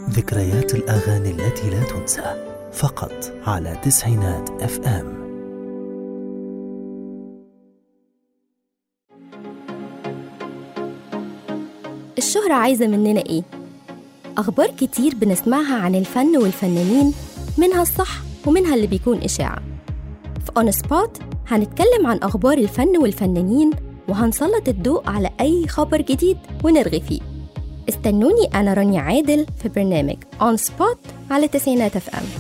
ذكريات الأغاني التي لا تنسى فقط على تسعينات اف ام الشهرة عايزة مننا إيه؟ أخبار كتير بنسمعها عن الفن والفنانين منها الصح ومنها اللي بيكون إشاعة في أون سبوت هنتكلم عن أخبار الفن والفنانين وهنسلط الضوء على أي خبر جديد ونرغي فيه استنوني أنا رانيا عادل في برنامج أون سبوت على تسعينات اف ام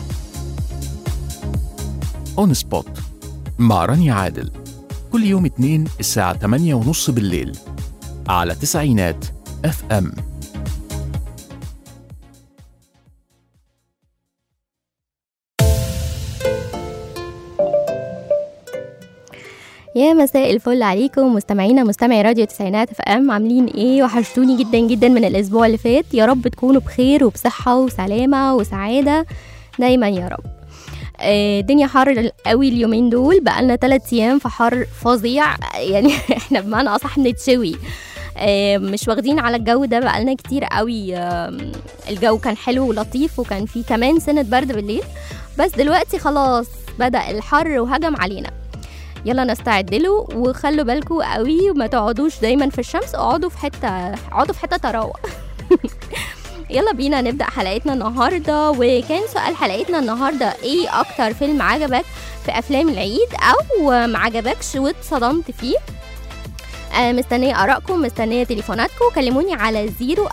اون سبوت مع رانيا عادل كل يوم اثنين الساعة 8 ونص بالليل على تسعينات اف ام يا مساء الفل عليكم مستمعينا مستمعي راديو تسعينات اف ام عاملين ايه وحشتوني جدا جدا من الاسبوع اللي فات يا رب تكونوا بخير وبصحه وسلامه وسعاده دايما يا رب آه، الدنيا حر قوي اليومين دول بقالنا 3 ايام في حر فظيع يعني احنا بمعنى اصح بنتشوي آه، مش واخدين على الجو ده بقالنا كتير قوي آم، الجو كان حلو ولطيف وكان فيه كمان سنة برد بالليل بس دلوقتي خلاص بدأ الحر وهجم علينا يلا نستعد له وخلوا بالكم قوي وما تقعدوش دايما في الشمس اقعدوا في حته اقعدوا في حته تروق يلا بينا نبدا حلقتنا النهارده وكان سؤال حلقتنا النهارده ايه اكتر فيلم عجبك في افلام العيد او ما عجبكش واتصدمت فيه آه مستنية آرائكم مستنية تليفوناتكم كلموني على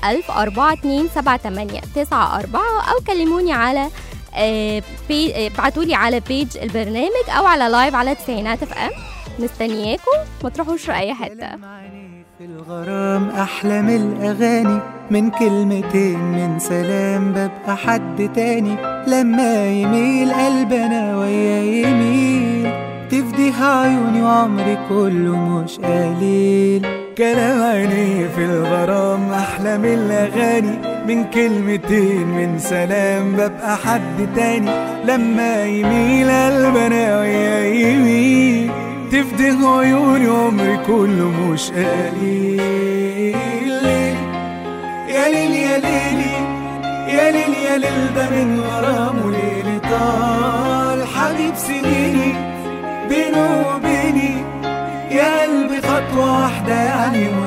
010427894 أو كلموني على آه بي... آه ابعتولي على بيج البرنامج أو على لايف على تسعينات اف ام مستنياكم ما تروحوش في أي حتة في الغرام أحلام الأغاني من كلمتين من سلام ببقى حد تاني لما يميل قلبنا ويا يميل تفديها عيوني وعمري كله مش قليل كلام عيني في الغرام أحلام الأغاني من كلمتين من سلام ببقى حد تاني لما يميل قلبنا ويا يميل تفده عيوني عمري كله مش قليل يا ليل يا ليلي يا ليل يا ليل ده من غرامه ليلي طال حبيب سنيني بينه وبيني يا قلبي خطوة واحدة يعني مش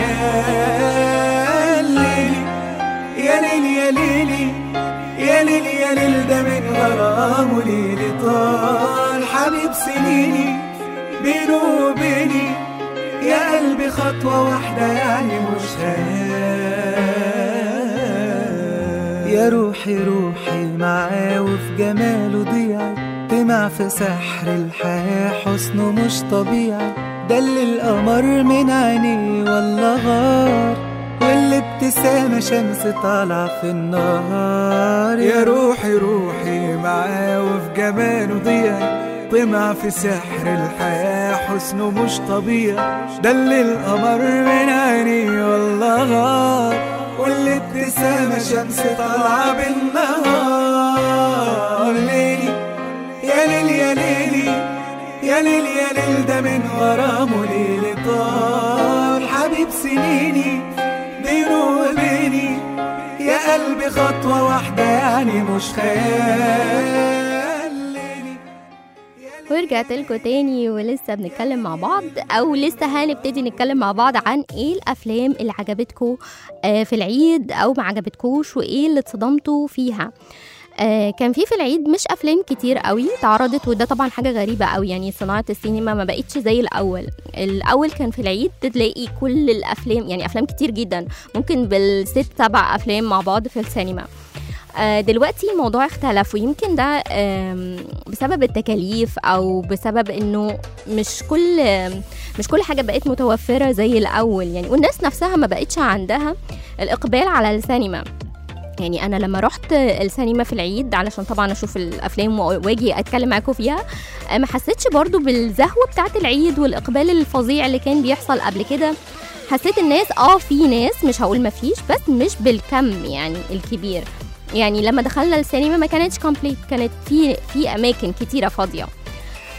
خيال ليلي يا ليل يا ليلي يا ليل يا ليل ده من غرامه ليلي طال حبيب سنيني بينه وبيني يا قلبي خطوة واحدة يعني مش خيال يا روحي روحي معاه وفي جماله ضيعي طمع في سحر الحياة حسنه مش طبيعي دل القمر من عينيه والله غار والابتسامة شمس طالعة في النهار يا روحي روحي معاه وفي جماله ضيعي طمع في سحر الحياة حسنه مش طبيعي دل القمر من عيني والله غار والابتسامة شمس طالعة بالنهار ليلي يا ليل يا ليلي يا ليل يا ليل ده من غرامه ليلي طال حبيب سنيني بينه وبيني يا قلبي خطوة واحدة يعني مش خيال ليلي ورجعت لكم تاني ولسه بنتكلم مع بعض او لسه هنبتدي نتكلم مع بعض عن ايه الافلام اللي عجبتكم آه، في العيد او ما عجبتكوش وايه اللي اتصدمتوا فيها آه، كان في في العيد مش افلام كتير قوي اتعرضت وده طبعا حاجه غريبه قوي يعني صناعه السينما ما بقتش زي الاول الاول كان في العيد تلاقي كل الافلام يعني افلام كتير جدا ممكن بالست سبع افلام مع بعض في السينما آه، دلوقتي الموضوع اختلف ويمكن ده آم، بسبب التكاليف او بسبب انه مش كل مش كل حاجه بقت متوفره زي الاول يعني والناس نفسها ما بقتش عندها الاقبال على السينما يعني انا لما رحت السينما في العيد علشان طبعا اشوف الافلام واجي اتكلم معاكم فيها آه، ما حسيتش برضو بالزهوه بتاعه العيد والاقبال الفظيع اللي كان بيحصل قبل كده حسيت الناس اه في ناس مش هقول ما فيش بس مش بالكم يعني الكبير يعني لما دخلنا السينما ما كانتش كومبليت كانت في في اماكن كتيره فاضيه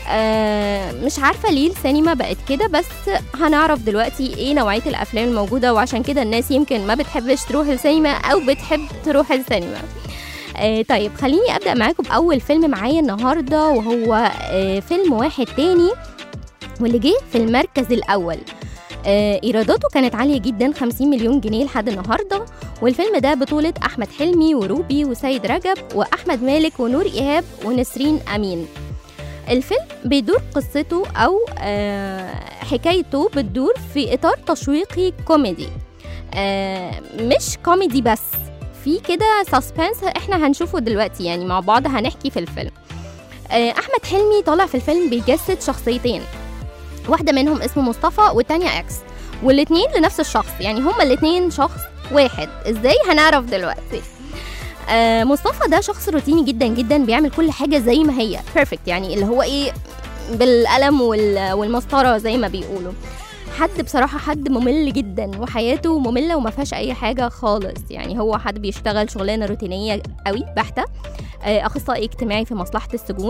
آه مش عارفة ليه السينما بقت كده بس هنعرف دلوقتي ايه نوعية الأفلام الموجودة وعشان كده الناس يمكن ما بتحبش تروح السينما أو بتحب تروح السينما آه طيب خليني أبدأ معاكم بأول فيلم معايا النهاردة وهو آه فيلم واحد تاني واللي جه في المركز الأول آه ايراداته كانت عاليه جدا 50 مليون جنيه لحد النهارده والفيلم ده بطوله احمد حلمي وروبي وسيد رجب واحمد مالك ونور ايهاب ونسرين امين الفيلم بيدور قصته او آه حكايته بتدور في اطار تشويقي كوميدي آه مش كوميدي بس في كده سسبنس احنا هنشوفه دلوقتي يعني مع بعض هنحكي في الفيلم آه احمد حلمي طالع في الفيلم بيجسد شخصيتين واحده منهم اسمه مصطفى والتانية اكس والاتنين لنفس الشخص يعني هما الاتنين شخص واحد ازاي هنعرف دلوقتي آه مصطفى ده شخص روتيني جدا جدا بيعمل كل حاجه زي ما هي بيرفكت يعني اللي هو ايه بالقلم وال- والمسطره زي ما بيقولوا حد بصراحة حد ممل جدا وحياته مملة وما فيهاش أي حاجة خالص يعني هو حد بيشتغل شغلانة روتينية قوي بحتة آه، أخصائي اجتماعي في مصلحة السجون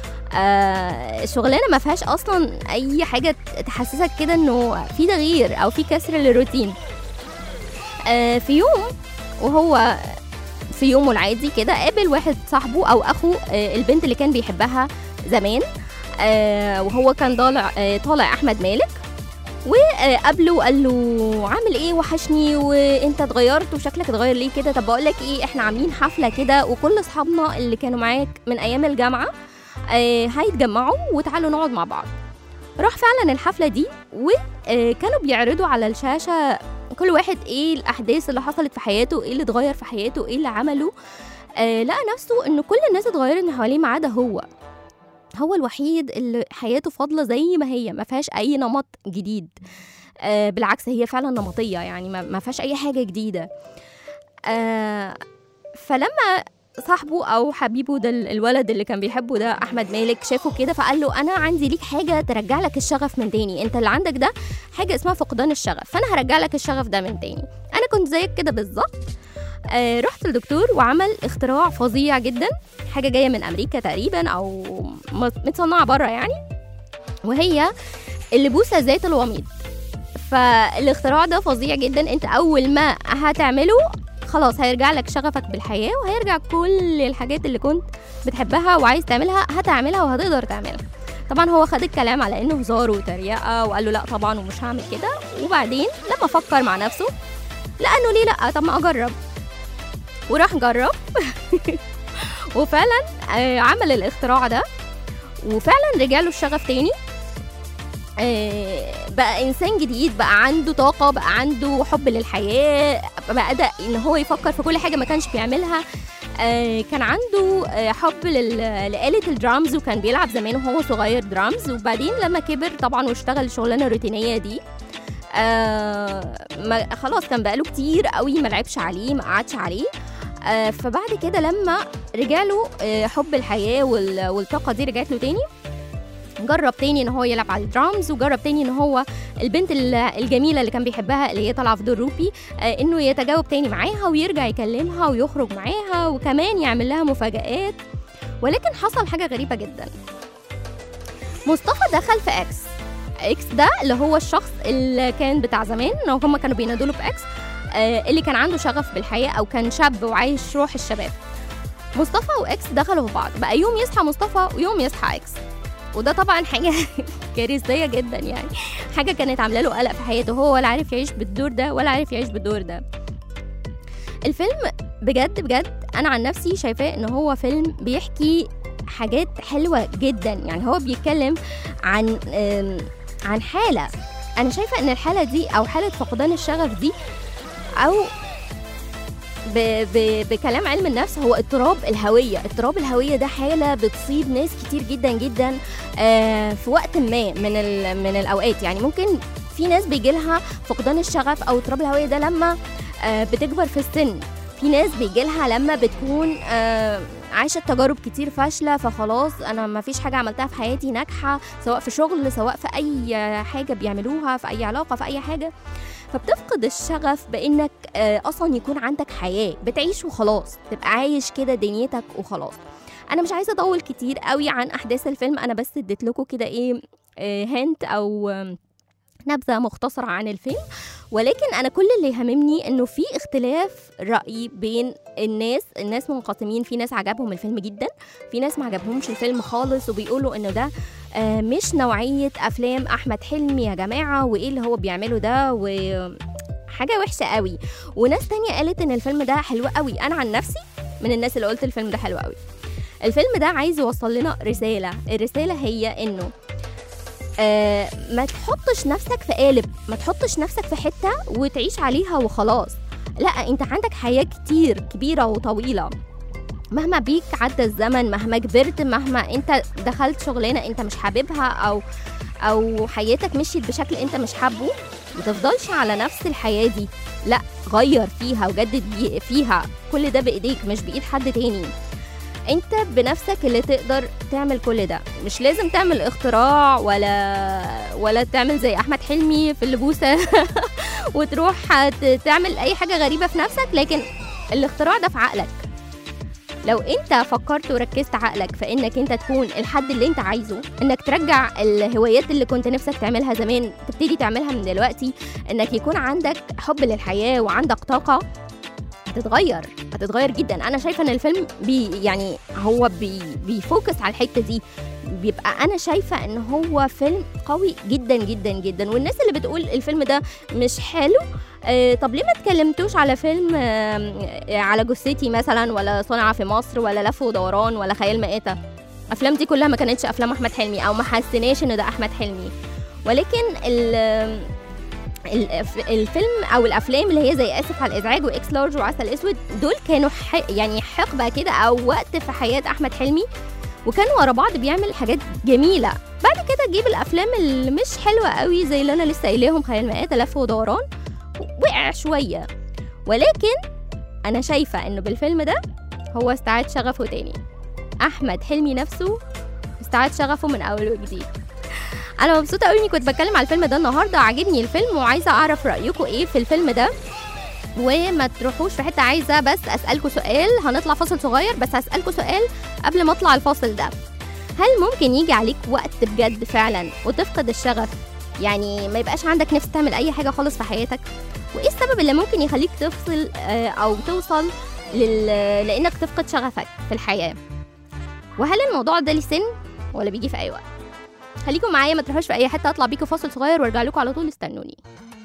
آه، شغلانة ما فيهاش أصلا أي حاجة تحسسك كده إنه في تغيير أو في كسر للروتين آه، في يوم وهو في يومه العادي كده قابل واحد صاحبه او اخو آه، البنت اللي كان بيحبها زمان آه، وهو كان طالع آه، طالع احمد مالك وقابله وقال له عامل ايه وحشني وانت اتغيرت وشكلك اتغير ليه كده طب بقول لك ايه احنا عاملين حفله كده وكل اصحابنا اللي كانوا معاك من ايام الجامعه آه، هيتجمعوا وتعالوا نقعد مع بعض راح فعلا الحفله دي وكانوا بيعرضوا على الشاشه كل واحد ايه الاحداث اللي حصلت في حياته ايه اللي اتغير في حياته ايه اللي عمله آه لقى نفسه ان كل الناس اتغيرت من حواليه ما عدا هو هو الوحيد اللي حياته فاضله زي ما هي ما فيهاش اي نمط جديد آه بالعكس هي فعلا نمطيه يعني ما ما فيهاش اي حاجه جديده آه فلما صاحبه او حبيبه ده ال- الولد اللي كان بيحبه ده احمد مالك شافه كده فقال له انا عندي ليك حاجه ترجع لك الشغف من تاني انت اللي عندك ده حاجه اسمها فقدان الشغف فانا هرجع لك الشغف ده من تاني انا كنت زيك كده بالظبط آه رحت للدكتور وعمل اختراع فظيع جدا حاجه جايه من امريكا تقريبا او م- متصنعه بره يعني وهي اللبوسه ذات الوميض فالاختراع ده فظيع جدا انت اول ما هتعمله خلاص هيرجع لك شغفك بالحياه وهيرجع كل الحاجات اللي كنت بتحبها وعايز تعملها هتعملها وهتقدر تعملها طبعا هو خد الكلام على انه هزار وتريقه وقال له لا طبعا ومش هعمل كده وبعدين لما فكر مع نفسه لانه ليه لا طب ما اجرب وراح جرب وفعلا آه، عمل الاختراع ده وفعلا رجع له الشغف تاني آه، بقى انسان جديد بقى عنده طاقه بقى عنده حب للحياه بقى ده ان هو يفكر في كل حاجه ما كانش بيعملها آه، كان عنده آه، حب لل- لآلة الدرامز وكان بيلعب زمان وهو صغير درامز وبعدين لما كبر طبعا واشتغل الشغلانه الروتينيه دي آه ما خلاص كان بقاله كتير قوي ما لعبش عليه ما قعدش عليه آه فبعد كده لما رجع له آه حب الحياه وال- والطاقه دي رجعت له تاني جرب تاني ان هو يلعب على الدرامز وجرب تاني ان هو البنت ال- الجميله اللي كان بيحبها اللي هي طالعه في دور روبي آه انه يتجاوب تاني معاها ويرجع يكلمها ويخرج معاها وكمان يعمل لها مفاجآت ولكن حصل حاجه غريبه جدا مصطفى دخل في اكس اكس ده اللي هو الشخص اللي كان بتاع زمان لو هم كانوا بينادوا له باكس آه اللي كان عنده شغف بالحياه او كان شاب وعايش روح الشباب مصطفى واكس دخلوا في بعض بقى يوم يصحى مصطفى ويوم يصحى اكس وده طبعا حاجه كارثيه جدا يعني حاجه كانت عامله له قلق في حياته هو ولا عارف يعيش بالدور ده ولا عارف يعيش بالدور ده الفيلم بجد بجد انا عن نفسي شايفاه ان هو فيلم بيحكي حاجات حلوه جدا يعني هو بيتكلم عن آم، عن حاله انا شايفه ان الحاله دي او حاله فقدان الشغف دي او ب ب بكلام علم النفس هو اضطراب الهويه اضطراب الهويه ده حاله بتصيب ناس كتير جدا جدا آه في وقت ما من ال من الاوقات يعني ممكن في ناس بيجي لها فقدان الشغف او اضطراب الهويه ده لما آه بتكبر في السن في ناس بيجي لها لما بتكون آه عايشه تجارب كتير فاشله فخلاص انا ما فيش حاجه عملتها في حياتي ناجحه سواء في شغل سواء في اي حاجه بيعملوها في اي علاقه في اي حاجه فبتفقد الشغف بانك آه، اصلا يكون عندك حياه بتعيش وخلاص تبقى عايش كده دنيتك وخلاص انا مش عايزه اطول كتير قوي عن احداث الفيلم انا بس اديت لكم كده ايه هنت او آم، نبذه مختصره عن الفيلم ولكن انا كل اللي يهمني انه في اختلاف راي بين الناس الناس منقسمين في ناس عجبهم الفيلم جدا في ناس ما عجبهمش الفيلم خالص وبيقولوا انه ده آه، مش نوعيه افلام احمد حلمي يا جماعه وايه اللي هو بيعمله ده و حاجه وحشه قوي وناس تانية قالت ان الفيلم ده حلو قوي انا عن نفسي من الناس اللي قلت الفيلم ده حلو قوي الفيلم ده عايز يوصل لنا رساله الرساله هي انه آه ما تحطش نفسك في قالب ما تحطش نفسك في حته وتعيش عليها وخلاص لا انت عندك حياه كتير كبيره وطويله مهما بيك عدى الزمن مهما كبرت مهما انت دخلت شغلانه انت مش حاببها او او حياتك مشيت بشكل انت مش حابه ما تفضلش على نفس الحياه دي لا غير فيها وجدد بي- فيها كل ده بايديك مش بايد حد تاني انت بنفسك اللي تقدر تعمل كل ده مش لازم تعمل اختراع ولا ولا تعمل زي احمد حلمي في اللبوسه وتروح ت- تعمل اي حاجه غريبه في نفسك لكن الاختراع ده في عقلك لو انت فكرت وركزت عقلك في انك انت تكون الحد اللي انت عايزه انك ترجع الهوايات اللي كنت نفسك تعملها زمان تبتدي تعملها من دلوقتي انك يكون عندك حب للحياه وعندك طاقه هتتغير هتتغير جدا انا شايفه ان الفيلم بي يعني هو بي بيفوكس على الحته دي بيبقى انا شايفه ان هو فيلم قوي جدا جدا جدا والناس اللي بتقول الفيلم ده مش حلو آه طب ليه ما اتكلمتوش على فيلم آه على جثتي مثلا ولا صنع في مصر ولا لف ودوران ولا خيال مآتة الافلام دي كلها ما كانتش افلام احمد حلمي او ما حسيناش ان ده احمد حلمي ولكن ال الف- الفيلم او الافلام اللي هي زي اسف على الازعاج واكس لارج وعسل اسود دول كانوا ح... يعني حقبه كده او وقت في حياه احمد حلمي وكان ورا بعض بيعمل حاجات جميله بعد كده تجيب الافلام اللي مش حلوه قوي زي اللي انا لسه قايلاهم خيال مآتة لف ودوران وقع شويه ولكن انا شايفه انه بالفيلم ده هو استعاد شغفه تاني احمد حلمي نفسه استعاد شغفه من اول وجديد انا مبسوطه قوي اني كنت بتكلم على الفيلم ده النهارده عاجبني الفيلم وعايزه اعرف رايكم ايه في الفيلم ده وما تروحوش في حته عايزه بس اسالكم سؤال هنطلع فاصل صغير بس هسالكم سؤال قبل ما اطلع الفاصل ده هل ممكن يجي عليك وقت بجد فعلا وتفقد الشغف يعني ما يبقاش عندك نفس تعمل اي حاجه خالص في حياتك وايه السبب اللي ممكن يخليك تفصل آه، او توصل لل... لانك تفقد شغفك في الحياه وهل الموضوع ده ليه سن ولا بيجي في اي وقت خليكم معايا ما تروحوش في اي حته اطلع بيكم فاصل صغير وارجع لكم على طول استنوني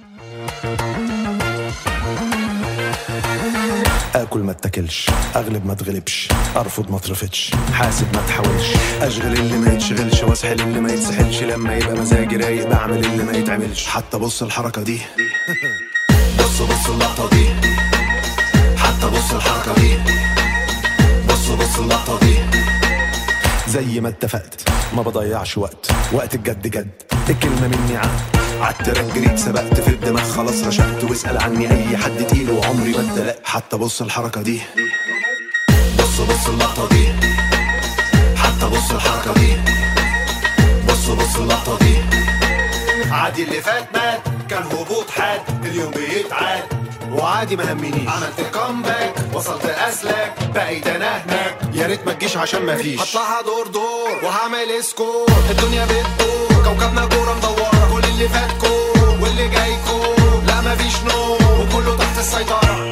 اكل ما اتاكلش اغلب ما اتغلبش ارفض ما اترفضش حاسب ما تحاولش اشغل اللي ما يتشغلش واسحل اللي ما يتسحلش لما يبقى مزاجي رايق بعمل اللي ما يتعملش حتى بص الحركه دي بص بص اللقطه دي حتى بص الحركه دي بص بص اللقطه دي زي ما اتفقت ما بضيعش وقت وقت الجد جد الكلمة مني عهد عالتراك جريت سبقت في الدماغ خلاص رشقت واسأل عني أي حد تقيل وعمري ما اتدلقت حتى بص الحركة دي بص بص اللقطة دي حتى بص الحركة دي بص بص اللقطة دي عادي اللي فات مات كان هبوط حاد اليوم بيتعاد وعادي ما همنيش عملت كومباك وصلت اسلك بقيت انا هناك يا ريت ما تجيش عشان ما فيش هطلعها دور دور وهعمل سكور الدنيا بتدور كوكبنا كوره مدوره كل اللي فات كور واللي جاي كور لا ما فيش نوم وكله تحت السيطره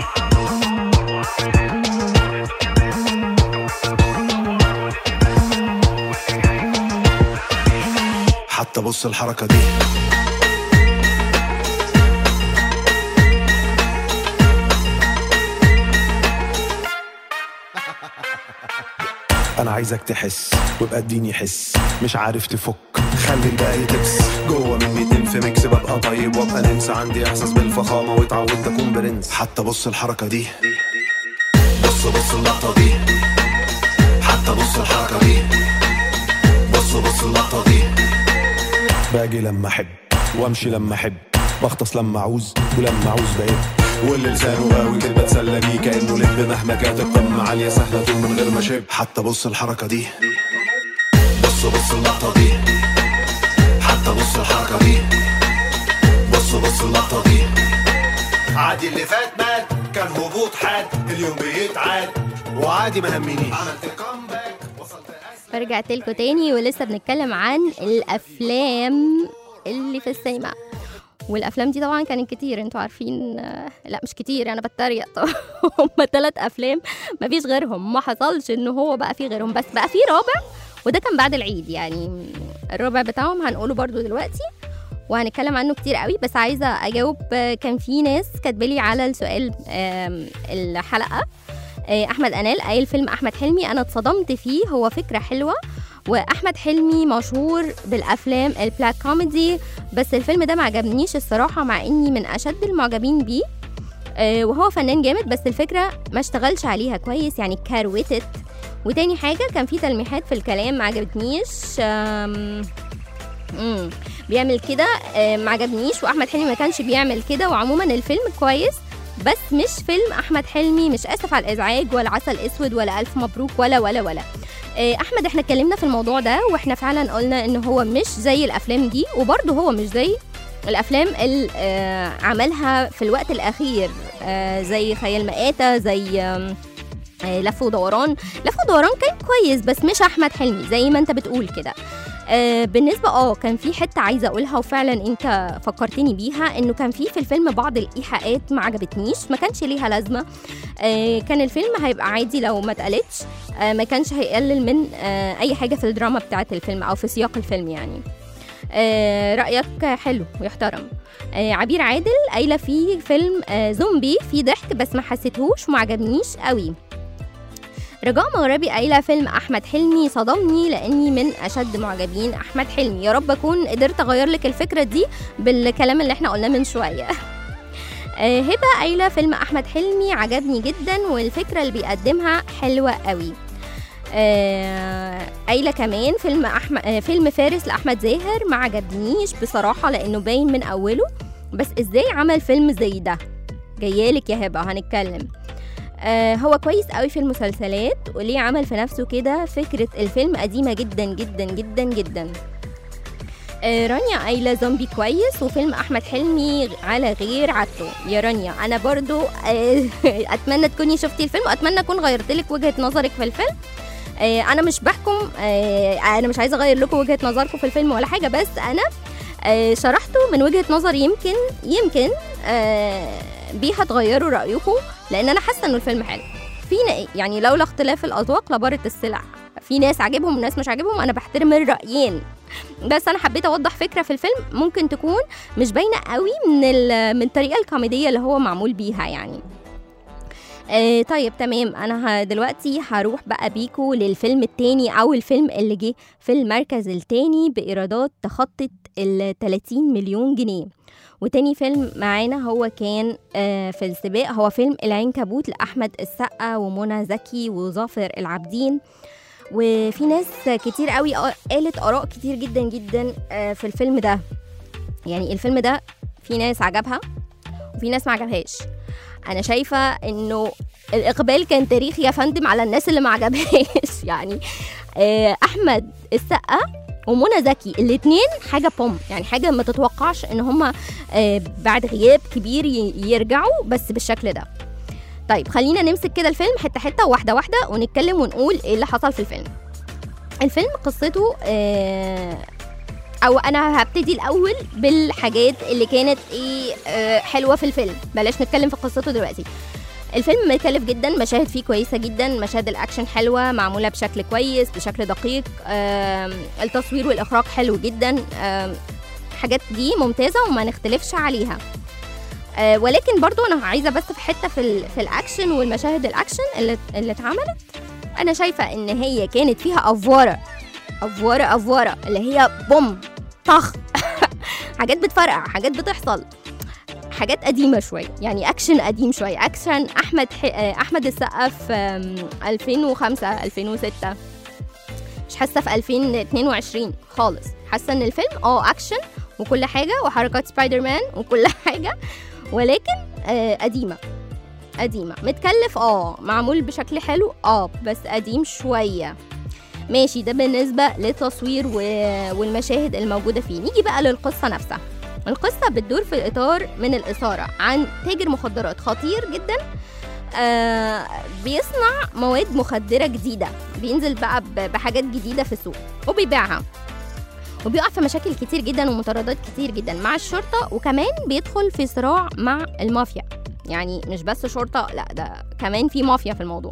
حتى بص الحركه دي انا عايزك تحس وابقى اديني حس مش عارف تفك خلي الباقي تبس جوه مني تنف ميكس ببقى طيب وابقى ننسى عندي احساس بالفخامه واتعودت اكون برنس حتى بص الحركه دي بص بص اللقطه دي حتى بص الحركه دي بص بص اللقطه دي باجي لما احب وامشي لما احب بغطس لما اعوز ولما اعوز بعيد واللي لسانه غاوي كده بتسلى بيه كانه لب مهما كانت القمه عاليه سهله طول من غير ما شب حتى بص الحركه دي بص بص اللقطه دي حتى بص الحركه دي بص بص اللقطه دي عادي اللي فات مات كان هبوط حاد اليوم بيتعاد وعادي ما همنيش عملت كومباك ورجعت لكم تاني ولسه بنتكلم عن الافلام اللي في السينما والافلام دي طبعا كانت كتير انتوا عارفين آه، لا مش كتير انا بتريق طبعا هم ثلاث افلام ما فيش غيرهم ما حصلش ان هو بقى في غيرهم بس بقى في رابع وده كان بعد العيد يعني الرابع بتاعهم هنقوله برضو دلوقتي وهنتكلم عنه كتير قوي بس عايزه اجاوب آه، كان في ناس كاتبالي على السؤال آم، الحلقه آه، احمد انال قايل فيلم احمد حلمي انا اتصدمت فيه هو فكره حلوه واحمد حلمي مشهور بالافلام البلاك كوميدي بس الفيلم ده ما عجبنيش الصراحه مع اني من اشد المعجبين بيه آه، وهو فنان جامد بس الفكره ما اشتغلش عليها كويس يعني كروتت وتاني حاجه كان في تلميحات في الكلام ما عجبتنيش آم، مم. بيعمل كده آه، ما عجبنيش واحمد حلمي ما كانش بيعمل كده وعموما الفيلم كويس بس مش فيلم احمد حلمي مش اسف على الازعاج ولا عسل اسود ولا الف مبروك ولا ولا ولا آه، احمد احنا اتكلمنا في الموضوع ده واحنا فعلا قلنا ان هو مش زي الافلام دي وبرضه هو مش زي الافلام اللي آه، عملها في الوقت الاخير آه، زي خيال مآتة زي آم، آه، لف ودوران لف ودوران كان كويس بس مش احمد حلمي زي ما انت بتقول كده آه، بالنسبه اه كان في حته عايزه اقولها وفعلا انت فكرتني بيها انه كان في في الفيلم بعض الايحاءات ما عجبتنيش ما كانش ليها لازمه آه، كان الفيلم هيبقى عادي لو ما اتقالتش آه، ما كانش هيقلل من آه، اي حاجه في الدراما بتاعه الفيلم او في سياق الفيلم يعني آه، رايك حلو ويحترم آه، عبير عادل قايله في فيلم آه، زومبي في ضحك بس ما حسيتهوش وما عجبنيش قوي رجاء مغربي قايله فيلم احمد حلمي صدمني لاني من اشد معجبين احمد حلمي يا رب اكون قدرت اغير لك الفكره دي بالكلام اللي احنا قلناه من شويه آه، هبه قايله فيلم احمد حلمي عجبني جدا والفكره اللي بيقدمها حلوه قوي آه، قايله كمان فيلم احمد آه، فيلم فارس لاحمد زاهر ما عجبنيش بصراحه لانه باين من اوله بس ازاي عمل فيلم زي ده جايالك يا هبه هنتكلم آه هو كويس قوي في المسلسلات وليه عمل في نفسه كده فكرة الفيلم قديمة جدا جدا جدا جدا آه رانيا قايلة زومبي كويس وفيلم أحمد حلمي على غير عادته يا رانيا أنا برضو آه أتمنى تكوني شفتي الفيلم وأتمنى أكون غيرت لك وجهة نظرك في الفيلم آه أنا مش بحكم آه أنا مش عايزة أغير لكم وجهة نظركم في الفيلم ولا حاجة بس أنا آه شرحته من وجهة نظر يمكن يمكن آه بيها تغيروا رأيكم لان انا حاسه انه الفيلم حلو في ن- يعني لولا اختلاف الاذواق لبارت السلع في ناس عاجبهم وناس مش عاجبهم انا بحترم الرايين بس انا حبيت اوضح فكره في الفيلم ممكن تكون مش باينه قوي من ال- من الطريقه الكوميديه اللي هو معمول بيها يعني آه طيب تمام انا ه- دلوقتي هروح بقى بيكو للفيلم التاني او الفيلم اللي جه في المركز التاني بايرادات تخطت ال 30 مليون جنيه وتاني فيلم معانا هو كان آه، في السباق هو فيلم العنكبوت لأحمد السقا ومنى زكي وظافر العابدين وفي ناس كتير قوي آه، قالت آراء كتير جدا جدا آه، في الفيلم ده يعني الفيلم ده في ناس عجبها وفي ناس ما عجبهاش انا شايفه انه الاقبال كان تاريخي يا فندم على الناس اللي ما عجبهاش يعني آه، احمد السقا ومنى زكي الاثنين حاجه بوم يعني حاجه ما تتوقعش ان هما آه، بعد غياب كبير ي- يرجعوا بس بالشكل ده طيب خلينا نمسك كده الفيلم حته حته واحده واحده ونتكلم ونقول ايه اللي حصل في الفيلم الفيلم قصته آه، او انا هبتدي الاول بالحاجات اللي كانت ايه آه، حلوه في الفيلم بلاش نتكلم في قصته دلوقتي الفيلم مكلف جدا مشاهد فيه كويسه جدا مشاهد الاكشن حلوه معموله بشكل كويس بشكل دقيق آم، التصوير والاخراج حلو جدا آم، حاجات دي ممتازه وما نختلفش عليها آه، ولكن برضو انا عايزه بس في حته في, ال- في الاكشن والمشاهد الاكشن اللي, اللي اتعملت انا شايفه ان هي كانت فيها افواره افواره افواره اللي هي بوم طخ حاجات بتفرقع حاجات بتحصل حاجات قديمه شويه يعني اكشن قديم شويه اكشن احمد ح... آه، احمد السقا في آم، 2005 2006 مش حاسه في 2022 خالص حاسه ان الفيلم اه اكشن وكل حاجه وحركات سبايدر مان وكل حاجه ولكن آه قديمه قديمه متكلف اه معمول بشكل حلو اه بس قديم شويه ماشي ده بالنسبه للتصوير و... والمشاهد الموجوده فيه نيجي بقى للقصه نفسها القصه بتدور في اطار من الاثاره عن تاجر مخدرات خطير جدا آه بيصنع مواد مخدرة جديدة بينزل بقى ب- بحاجات جديدة في السوق وبيبيعها وبيقع في مشاكل كتير جدا ومطاردات كتير جدا مع الشرطة وكمان بيدخل في صراع مع المافيا يعني مش بس شرطة لا ده كمان في مافيا في الموضوع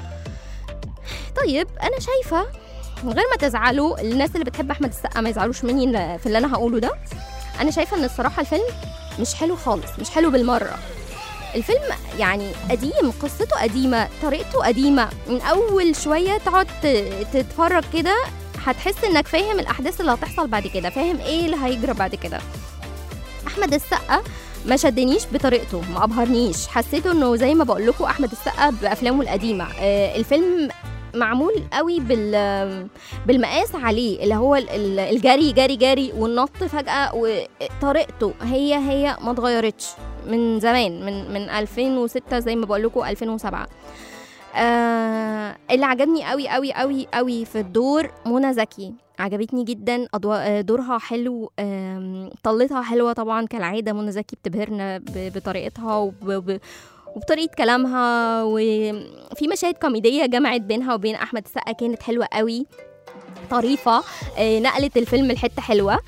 طيب أنا شايفة من غير ما تزعلوا الناس اللي بتحب أحمد السقا ما يزعلوش مني في اللي أنا هقوله ده أنا شايفة إن الصراحة الفيلم مش حلو خالص مش حلو بالمرة الفيلم يعني قديم قصته قديمة طريقته قديمة من أول شوية تقعد ت- تتفرج كده هتحس إنك فاهم الأحداث اللي هتحصل بعد كده فاهم إيه اللي هيجرى بعد كده أحمد السقا ما شدنيش بطريقته ما أبهرنيش حسيته إنه زي ما بقول لكم أحمد السقا بأفلامه القديمة آه، الفيلم معمول قوي بال بالمقاس عليه اللي هو ال- ال- الجري جري جري والنط فجأة وطريقته هي هي ما اتغيرتش من زمان من من 2006 زي ما بقول لكم 2007 آه اللي عجبني قوي قوي قوي قوي في الدور منى زكي عجبتني جدا أضواء دورها حلو آم، طلتها حلوه طبعا كالعاده منى زكي بتبهرنا ب- بطريقتها وب- وب- وبطريقه كلامها وفي مشاهد كوميديه جمعت بينها وبين احمد السقا كانت حلوه قوي طريفه آه، نقلت الفيلم لحته حلوه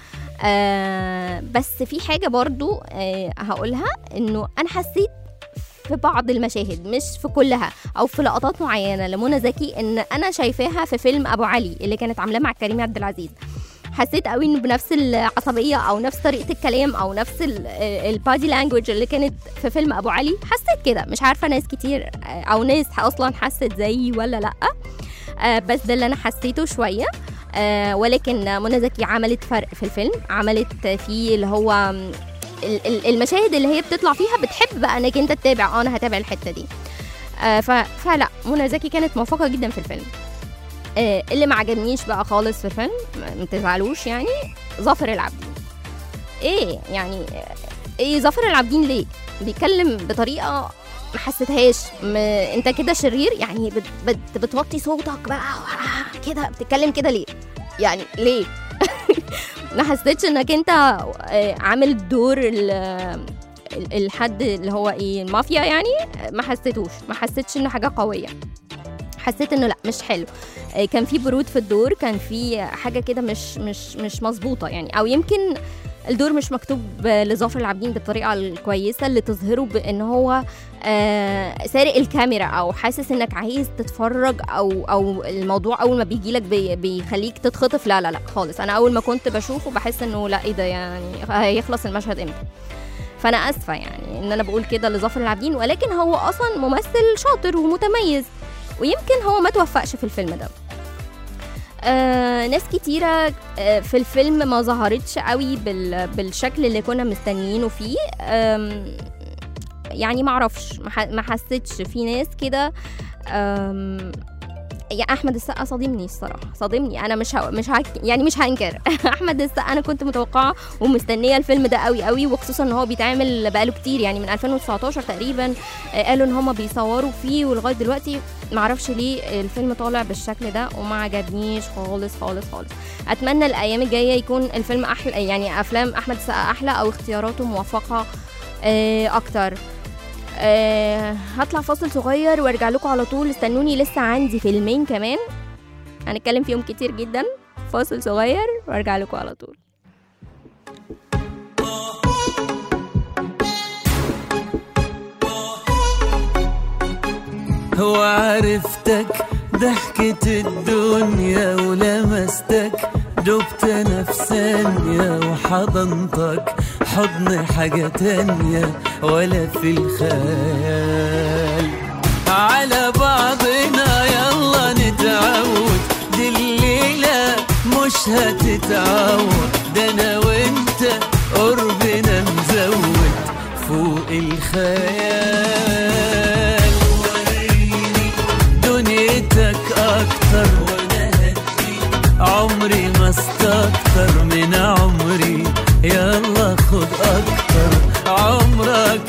آه بس في حاجه برضو آه هقولها انه انا حسيت في بعض المشاهد مش في كلها او في لقطات معينه لمنى زكي ان انا شايفاها في فيلم ابو علي اللي كانت عاملاه مع كريم عبد العزيز حسيت قوي انه بنفس العصبيه او نفس طريقه الكلام او نفس البادي لانجوج اللي كانت في فيلم ابو علي حسيت كده مش عارفه ناس كتير آه، او ناس اصلا حست زيي ولا لا آه، بس ده اللي انا حسيته شويه آه، ولكن منى زكي عملت فرق في الفيلم عملت فيه اللي هو م، ال- ال- المشاهد اللي هي بتطلع فيها بتحب بقى انك انت تتابع اه انا هتابع الحته دي آه ف... فلا منى زكي كانت موفقه جدا في الفيلم آه اللي ما عجبنيش بقى خالص في الفيلم ما ما تزعلوش يعني ظافر العابدين ايه يعني آه، ايه ظافر العابدين ليه بيتكلم بطريقه ما حسيتهاش م... انت كده شرير يعني بت... بت... بتوطي صوتك بقى آه، كده بتتكلم كده ليه يعني ليه ما حسيتش انك انت آه، عامل دور ال- ال- الحد اللي هو ايه المافيا يعني آه، ما حسيتوش ما حسيتش انه حاجه قويه حسيت انه لا مش حلو آه، كان في برود في الدور كان في حاجه كده مش مش مش مظبوطه يعني او يمكن الدور مش مكتوب لظافر العابدين بالطريقه الكويسه اللي تظهره بان هو آه سارق الكاميرا او حاسس انك عايز تتفرج او او الموضوع اول ما بيجي لك بي بيخليك تتخطف لا لا لا خالص انا اول ما كنت بشوفه بحس انه لا ايه ده يعني هيخلص المشهد امتى فانا اسفه يعني ان انا بقول كده لظافر العابدين ولكن هو اصلا ممثل شاطر ومتميز ويمكن هو ما توفقش في الفيلم ده آه ناس كتيرة آه في الفيلم ما ظهرتش قوي بال بالشكل اللي كنا مستنيينه فيه آم، يعني ما اعرفش ما ح- ما حسيتش في ناس كده آم، يا احمد السقا صادمني الصراحه صادمني انا مش ه... مش ه... يعني مش هنكر احمد السقا انا كنت متوقعه ومستنيه الفيلم ده قوي قوي وخصوصا ان هو بيتعمل بقاله كتير يعني من 2019 تقريبا آه، قالوا ان هم بيصوروا فيه ولغايه دلوقتي معرفش ليه الفيلم طالع بالشكل ده وما عجبنيش خالص خالص خالص اتمنى الايام الجايه يكون الفيلم احلى يعني افلام احمد السقا احلى او اختياراته موفقه آه، اكتر أه هطلع فاصل صغير وارجع لكم على طول استنوني لسه عندي فيلمين كمان هنتكلم فيهم كتير جدا فاصل صغير وارجع لكم على طول وعرفتك ضحكة الدنيا ولمستك دبت أنا في ثانية وحضنتك حضن حاجة تانية ولا في الخيال على بعضنا يلا نتعود دي الليلة مش هتتعود ده أنا وأنت قربنا مزود فوق الخيال وريني دنيتك أكتر وأنا هديك عمري ما استكتر من عمري يلا خد أكتر عمرك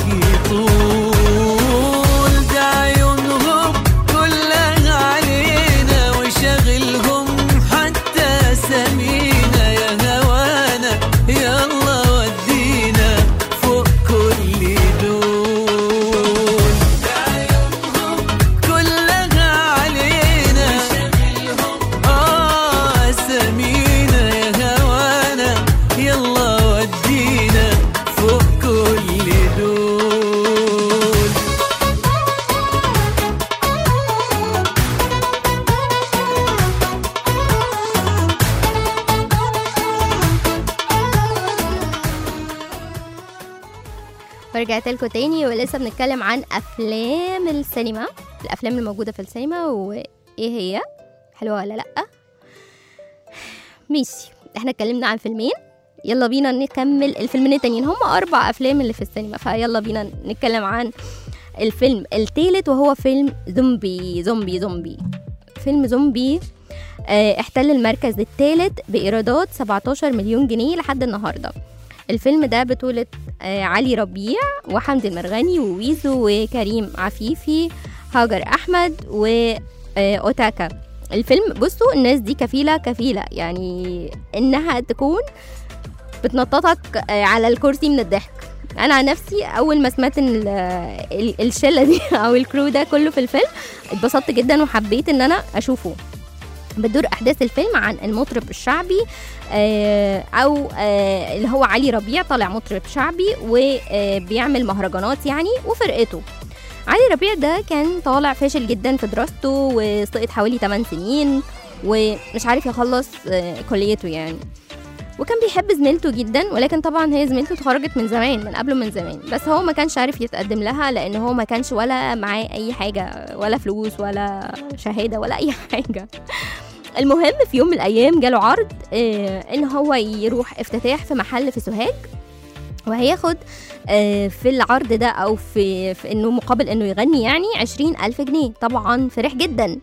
يطول ده عيونهم كلها علينا وشغلهم حتى سمينا يا هوانا يلا ودينا فوق كل دول ورجعت لكم تاني ولسه بنتكلم عن افلام السينما الافلام الموجوده في السينما وايه هي حلوه ولا لا ماشي احنا اتكلمنا عن فيلمين يلا بينا نكمل الفيلمين التانيين هم اربع افلام اللي في السينما فيلا بينا نتكلم عن الفيلم التالت وهو فيلم زومبي زومبي زومبي فيلم زومبي آه، احتل المركز الثالث بإيرادات 17 مليون جنيه لحد النهارده الفيلم ده بطولة آه، علي ربيع وحمد المرغني وويزو وكريم عفيفي هاجر أحمد وأوتاكا الفيلم بصوا الناس دي كفيلة كفيلة يعني إنها تكون بتنططك آه، على الكرسي من الضحك انا عن نفسي اول ما سمعت ان ال- ال- الشله دي او الكرو ده كله في الفيلم اتبسطت جدا وحبيت ان انا اشوفه بتدور احداث الفيلم عن المطرب الشعبي آه، او آه، اللي هو علي ربيع طالع مطرب شعبي وبيعمل مهرجانات يعني وفرقته علي ربيع ده كان طالع فاشل جدا في دراسته وسقط حوالي 8 سنين ومش عارف يخلص آه، كليته يعني وكان بيحب زميلته جدا ولكن طبعا هي زميلته اتخرجت من زمان من قبله من زمان بس هو ما كانش عارف يتقدم لها لان هو ما كانش ولا معاه اي حاجه ولا فلوس ولا شهاده ولا اي حاجه المهم في يوم من الايام جاله عرض آه، ان هو يروح افتتاح في محل في سوهاج وهياخد آه، في العرض ده او في, في انه مقابل انه يغني يعني عشرين الف جنيه طبعا فرح جدا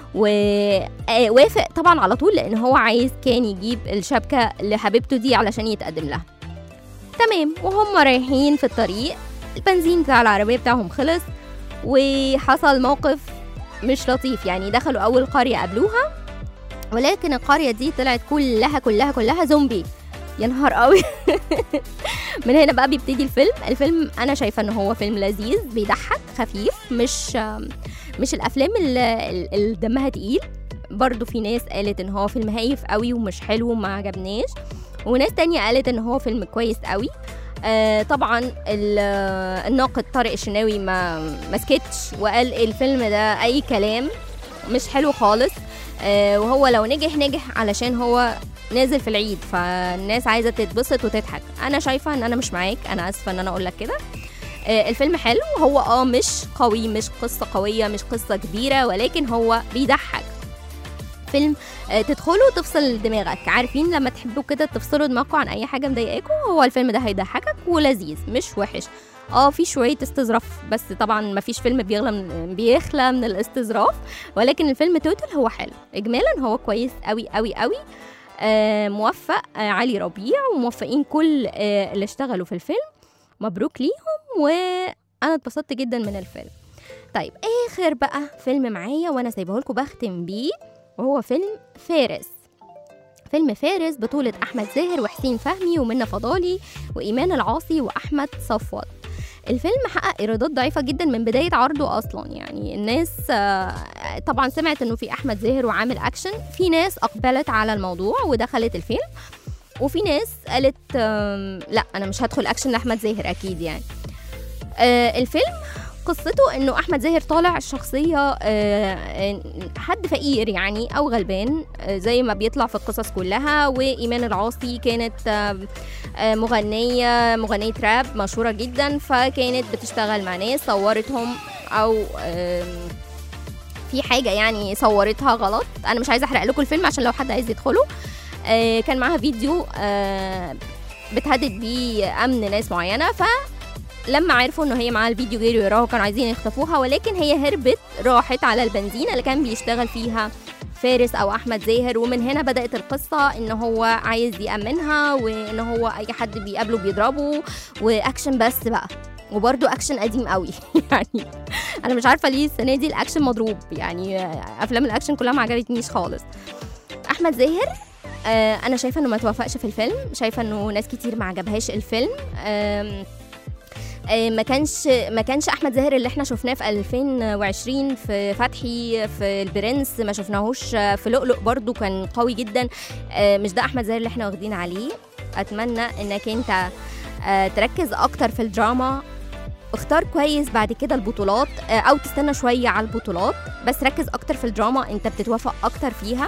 ووافق طبعا على طول لان هو عايز كان يجيب الشبكه لحبيبته دي علشان يتقدم لها تمام وهم رايحين في الطريق البنزين بتاع العربيه بتاعهم خلص وحصل موقف مش لطيف يعني دخلوا اول قريه قابلوها ولكن القريه دي طلعت كلها كلها كلها زومبي يا نهار قوي من هنا بقى بيبتدي الفيلم الفيلم انا شايفه ان هو فيلم لذيذ بيضحك خفيف مش مش الافلام اللي اللي دمها تقيل برضو في ناس قالت ان هو فيلم هايف قوي ومش حلو وما عجبناش وناس تانية قالت ان هو فيلم كويس قوي آه طبعا ال- آه، الناقد طارق الشناوي ما ما سكتش وقال الفيلم ده اي كلام مش حلو خالص آه وهو لو نجح نجح علشان هو نازل في العيد فالناس عايزه تتبسط وتضحك انا شايفه ان انا مش معاك انا اسفه ان انا اقول لك كده آه، الفيلم حلو هو اه مش قوي مش قصة قوية مش قصة كبيرة ولكن هو بيضحك فيلم آه، تدخلوا تفصل دماغك عارفين لما تحبوا كده تفصلوا دماغكم عن اي حاجة مضايقاكم هو الفيلم ده هيضحكك ولذيذ مش وحش اه في شوية استظراف بس طبعا ما فيش فيلم بيغلى من بيخلى من الاستظراف ولكن الفيلم توتال هو حلو اجمالا هو كويس قوي قوي قوي آه موفق آه علي ربيع وموفقين كل آه اللي اشتغلوا في الفيلم مبروك ليهم وانا اتبسطت جدا من الفيلم طيب اخر بقى فيلم معايا وانا سايبه لكم بختم بيه وهو فيلم فارس فيلم فارس بطولة أحمد زاهر وحسين فهمي ومنى فضالي وإيمان العاصي وأحمد صفوت الفيلم حقق ايرادات ضعيفه جدا من بدايه عرضه اصلا يعني الناس آه، طبعا سمعت انه في احمد زاهر وعامل اكشن في ناس اقبلت على الموضوع ودخلت الفيلم وفي ناس قالت آم، لا انا مش هدخل اكشن لاحمد زاهر اكيد يعني آه، الفيلم قصته انه احمد زاهر طالع شخصيه آه، حد فقير يعني او غلبان آه، زي ما بيطلع في القصص كلها وايمان العاصي كانت آه، آه، مغنيه مغنيه راب مشهوره جدا فكانت بتشتغل مع ناس صورتهم او آم، في حاجه يعني صورتها غلط انا مش عايزه احرق لكم الفيلم عشان لو حد عايز يدخله آه، كان معاها فيديو آه، بتهدد بيه امن ناس معينه فلما عرفوا انه هي معاها الفيديو جريوا وراها وكانوا عايزين يخطفوها ولكن هي هربت راحت على البنزينه اللي كان بيشتغل فيها فارس او احمد زاهر ومن هنا بدات القصه ان هو عايز يامنها وان هو اي حد بيقابله بيضربه واكشن بس بقى وبرده اكشن قديم قوي يعني انا مش عارفه ليه السنه دي الاكشن مضروب يعني افلام الاكشن كلها ما عجبتنيش خالص احمد زاهر آه انا شايفه انه ما توفقش في الفيلم شايفه انه ناس كتير ما عجبهاش الفيلم آم، آه، ما كانش ما كانش احمد زاهر اللي احنا شفناه في 2020 في فتحي في البرنس ما شفناهوش آه، في لؤلؤ برضو كان قوي جدا آه، مش ده احمد زاهر اللي احنا واخدين عليه اتمنى انك انت آه، تركز اكتر في الدراما اختار كويس بعد كده البطولات آه، او تستنى شويه على البطولات بس ركز اكتر في الدراما انت بتتوفق اكتر فيها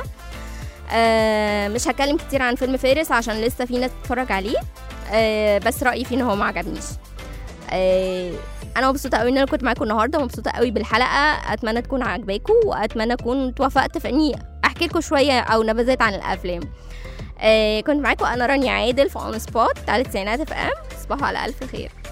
آه، مش هتكلم كتير عن فيلم فارس عشان لسه في ناس بتتفرج عليه آه، بس رايي فيه ان هو ما عجبنيش آه، انا مبسوطه قوي ان انا كنت معاكم النهارده مبسوطه قوي بالحلقه اتمنى تكون عجباكم واتمنى اكون توفقت في اني احكي لكم شويه او نبذات عن الافلام آه، كنت معاكم انا رانيا عادل في اون سبوت على تسعينات اف ام تصبحوا على الف خير